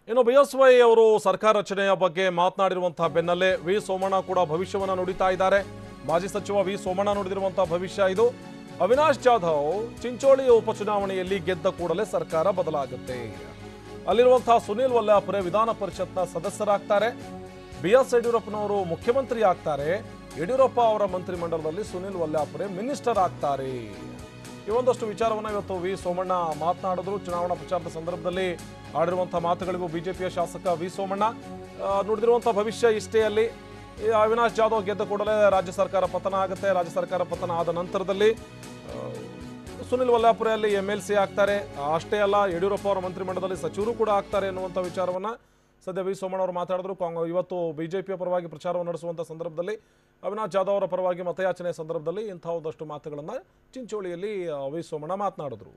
ಇನ್ನು B S Y ಅವರು ಸರ್ಕಾರ ರಚನೆಯ ಬಗ್ಗೆ ಮಾತನಾಡಿರುವಂತಹ ಬೆನ್ನಲ್ಲೇ ವಿ ಸೋಮಣ್ಣ ಕೂಡ ಭವಿಷ್ಯವನ್ನ ನುಡಿತಾ ಇದ್ದಾರೆ ಮಾಜಿ ಸಚಿವ ವಿ ಸೋಮಣ್ಣ ನುಡಿದಿರುವಂತಹ ಭವಿಷ್ಯ ಇದು ಅವಿನಾಶ್ ಜಾಧವ್ ಚಿಂಚೋಳಿ ಉಪಚುನಾವಣೆಯಲ್ಲಿ ಗೆದ್ದ ಕೂಡಲೇ ಸರ್ಕಾರ ಬದಲಾಗುತ್ತೆ ಅಲ್ಲಿರುವಂತಹ ಸುನೀಲ್ ವಲ್ಲಾಪುರೆ ವಿಧಾನ ಪರಿಷತ್ನ ಸದಸ್ಯರಾಗ್ತಾರೆ ಬಿ ಎಸ್ ಯಡಿಯೂರಪ್ಪನವರು ಮುಖ್ಯಮಂತ್ರಿ ಆಗ್ತಾರೆ ಯಡಿಯೂರಪ್ಪ ಅವರ ಮಂತ್ರಿಮಂಡಲದಲ್ಲಿ ಸುನೀಲ್ ವಲ್ಲಾಪುರೆ ಮಿನಿಸ್ಟರ್ ಆಗ್ತಾರೆ ಈ ಒಂದಷ್ಟು ವಿಚಾರವನ್ನ ಇವತ್ತು ವಿ ಸೋಮಣ್ಣ ಮಾತನಾಡಿದ್ರು ಚುನಾವಣಾ ಪ್ರಚಾರದ ಸಂದರ್ಭದಲ್ಲಿ ಆಡಿರುವಂತಹ ಮಾತುಗಳಿಗೂ ಬಿಜೆಪಿಯ ಶಾಸಕ ವಿ ಸೋಮಣ್ಣ ಆ, ನುಡಿದಿರುವಂತಹ ಭವಿಷ್ಯ ಇಷ್ಟೇ ಅಲ್ಲಿ ಈ ಅವಿನಾಶ್ ಜಾಧವ್ ಗೆದ್ದ ಕೂಡಲೇ ರಾಜ್ಯ ಸರ್ಕಾರ ಪತನ ಆಗುತ್ತೆ ರಾಜ್ಯ ಸರ್ಕಾರ ಪತನ ಆದ ನಂತರದಲ್ಲಿ ಆ, ಸುನಿಲ್ ವಲ್ಲಾಪುರೆ ಅಲ್ಲಿ ಎಂ ಎಲ್ ಸಿ ಆಗ್ತಾರೆ ಅಷ್ಟೇ ಅಲ್ಲ ಯಡಿಯೂರಪ್ಪ ಅವರ ಮಂತ್ರಿಮಂಡಲದಲ್ಲಿ ಸಚಿವರು ಕೂಡ ಆಗ್ತಾರೆ ಎನ್ನುವಂಥ ವಿಚಾರವನ್ನ ಸದ್ಯ ವಿ ಸೋಮಣ್ಣ ಅವರು ಮಾತಾಡಿದ್ರು ಕಾಂಗ್ ಇವತ್ತು ಬಿಜೆಪಿಯ ಪರವಾಗಿ ಪ್ರಚಾರವನ್ನು ನಡೆಸುವಂಥ ಸಂದರ್ಭದಲ್ಲಿ ಅವಿನಾಶ್ ಜಾಧವ್ ಅವರ ಪರವಾಗಿ ಮತಯಾಚನೆ ಸಂದರ್ಭದಲ್ಲಿ ಇಂಥ ಒಂದಷ್ಟು ಮಾತುಗಳನ್ನು ಚಿಂಚೋಳಿಯಲ್ಲಿ ಆ, ವಿ ಸೋಮಣ್ಣ ಮಾತನಾಡಿದ್ರು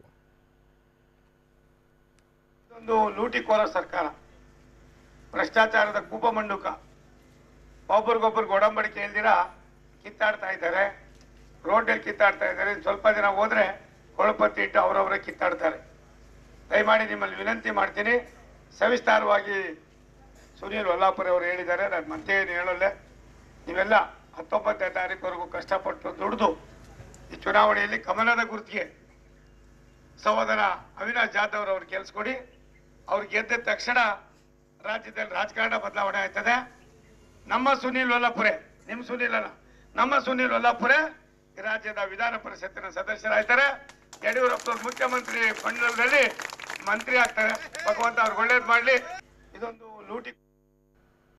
ಒಂದು ಲೂಟಿಕೋರ ಸರ್ಕಾರ ಭ್ರಷ್ಟಾಚಾರದ ಕೂಪಮಂಡುಕ ಒಬ್ರಿಗೊಬ್ರಿಗೆ ಒಡಂಬಡಿಕೆ ಇಲ್ದಿರ ಕಿತ್ತಾಡ್ತಾ ಇದ್ದಾರೆ ರೋಡಲ್ಲಿ ಕಿತ್ತಾಡ್ತಾ ಇದ್ದಾರೆ ಇನ್ನು ಸ್ವಲ್ಪ ದಿನ ಹೋದ್ರೆ ಕೊಳಪತ್ತಿ ಇಟ್ಟು ಅವರವರೇ ಕಿತ್ತಾಡ್ತಾರೆ ದಯಮಾಡಿ ನಿಮ್ಮಲ್ಲಿ ವಿನಂತಿ ಮಾಡ್ತೀನಿ ಸವಿಸ್ತಾರವಾಗಿ ಸುನೀಲ್ ವಲ್ಲಾಪುರ ಅವರು ಹೇಳಿದ್ದಾರೆ ನಾನು ಮತ್ತೆ ಏನು ಹೇಳೋಲ್ಲ ನೀವೆಲ್ಲ ಹತ್ತೊಂಬತ್ತನೇ ತಾರೀಕುವರೆಗೂ ಕಷ್ಟಪಟ್ಟು ದುಡಿದು ಈ ಚುನಾವಣೆಯಲ್ಲಿ ಕಮಲದ ಗುರುತಿಗೆ ಸಹೋದರ ಅವಿನಾಶ್ ಜಾಧವ್ ಅವ್ರು ಗೆಲ್ಸ್ಕೊಡಿ ಅವ್ರು ಗೆದ್ದ ತಕ್ಷಣ ರಾಜ್ಯದಲ್ಲಿ ರಾಜಕಾರಣ ಬದಲಾವಣೆ ಆಯ್ತದೆ ನಮ್ಮ ಸುನೀಲ್ ವಲ್ಲಪುರೆ ನಿಮ್ ಸುನೀಲ್ ಅಲ್ಲ ನಮ್ಮ ಸುನೀಲ್ ವಲ್ಲಪುರೆ ಈ ರಾಜ್ಯದ ವಿಧಾನ ಪರಿಷತ್ತಿನ ಸದಸ್ಯರಾಗ್ತಾರೆ ಯಡಿಯೂರಪ್ಪನವ್ರು ಮುಖ್ಯಮಂತ್ರಿ ಮಂಡಲದಲ್ಲಿ ಮಂತ್ರಿ ಆಗ್ತಾರೆ ಭಗವಂತ ಅವ್ರಿಗೆ ಒಳ್ಳೇದ್ ಮಾಡ್ಲಿ ಇದೊಂದು ಲೂಟಿ